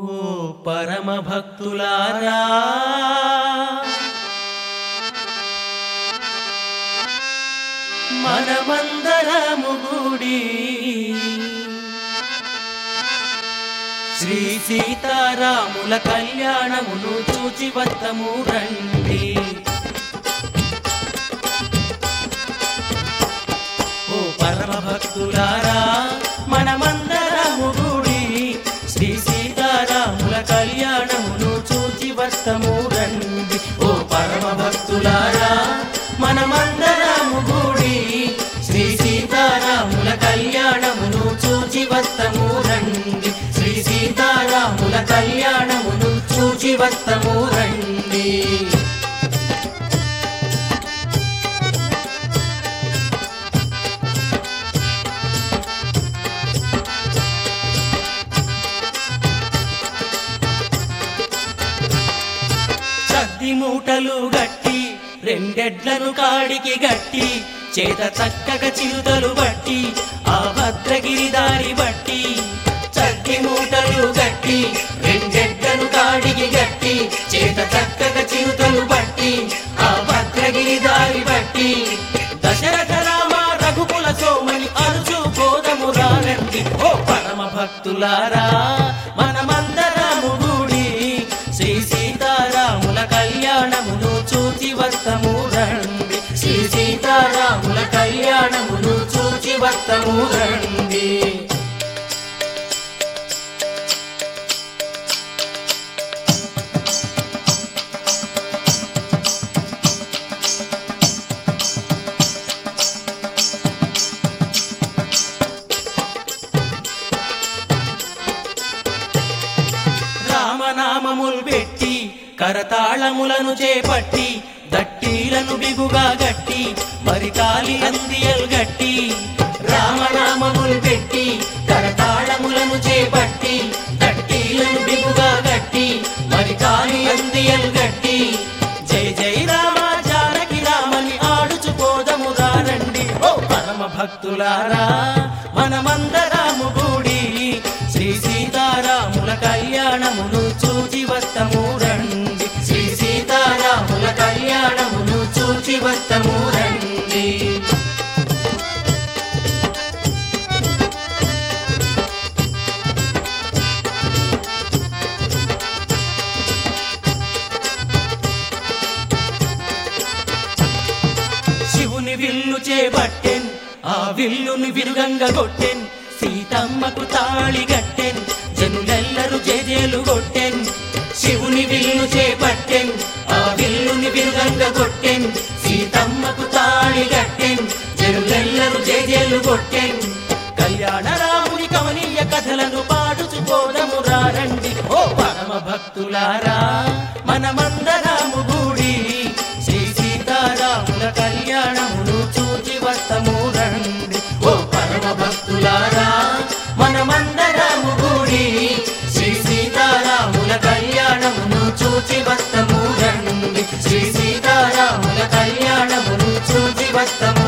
ఓ పరమ భక్తులారా మనమందరము గుడి శ్రీ సీతారాముల కళ్యాణమును చూచి వత్తము రండి ఓ పరమ భక్తులారా మనమందరము గుడి శ్రీ సీతారాముల కళ్యాణమును చూచి వస్తము రండి ఓ పరమ భక్తులారా మనమందరము గుడి శ్రీ సీతారాముల కళ్యాణమును చూచి వస్తము రండి శ్రీ సీతారాముల కళ్యాణమును చూచి వస్తము రండి సద్ది మూటలు గట్టి రెండెడ్లను కాడికి గట్టి చేత చక్కగా చిరుతలు బట్టి ఆ భద్రగిరి దారి బట్టి సద్ది మూటలు గట్టి రెండెడ్లను కాడికి గట్టి చేత చక్కగా చిరుతలు బట్టి ఆ భద్రగిరి దారి బట్టి దశరథ రామ రఘుకుల సోమని అరుచు కోదము రానండి ఓ పరమ భక్తులారా మనమందరము గుడి శ్రీ సీతారాముల కళ్యాణమును చూచి వస్తము రండి శ్రీ సీతారాముల కళ్యాణమును చూచి వస్తము రండి రామనామములు పెట్టి కరతాళములను చేపట్టి దట్టీలను బిగుగా గట్టి మరికాలి అందియలు గట్టి రామనామములు పెట్టి కరతాళములను చేపట్టి దట్టీలను బిగుగా గట్టి మరికాలి అందియలు గట్టి జై జై రామ జానకి రామని ఆడుచుకోదము రండి ఓ పరమ భక్తులారా మనమందరము కూడి శ్రీ సీతారాముల కళ్యాణమును చూచి వస్తము రండి శ్రీ సీతారాముల కళ్యాణమును చూచి వస్తము రండి శివుని విల్లు చేపట్టెన్ ఆ విల్లుని విరుగంగ కొట్టెన్ సీతమ్మకు తాళి గట్టెన్ జనులెల్లరూ జేజేలు కొట్టెన్ శివుని విల్లు చేపట్టెన్ ఆ విల్లుని విరుగంగ కొట్టెన్ సీతమ్మకు తాళి గట్టెన్ జనులెల్లరూ జేజేలు కొట్టెన్ కళ్యాణ రాముని కమనీయ కథలను పాడుచుకోదము రండి ఓ పరమ భక్తులారా మనమందరము గూడి శ్రీ సీతారాముల కళ్యాణమును చూచి వస్తము రండి ఓ పరమ భక్తులారా మనమందరము గూడి శ్రీ సీతారాముల కళ్యాణమును చూచి వస్తము రండి శ్రీ సీతారాముల కళ్యాణమును చూచి వస్తము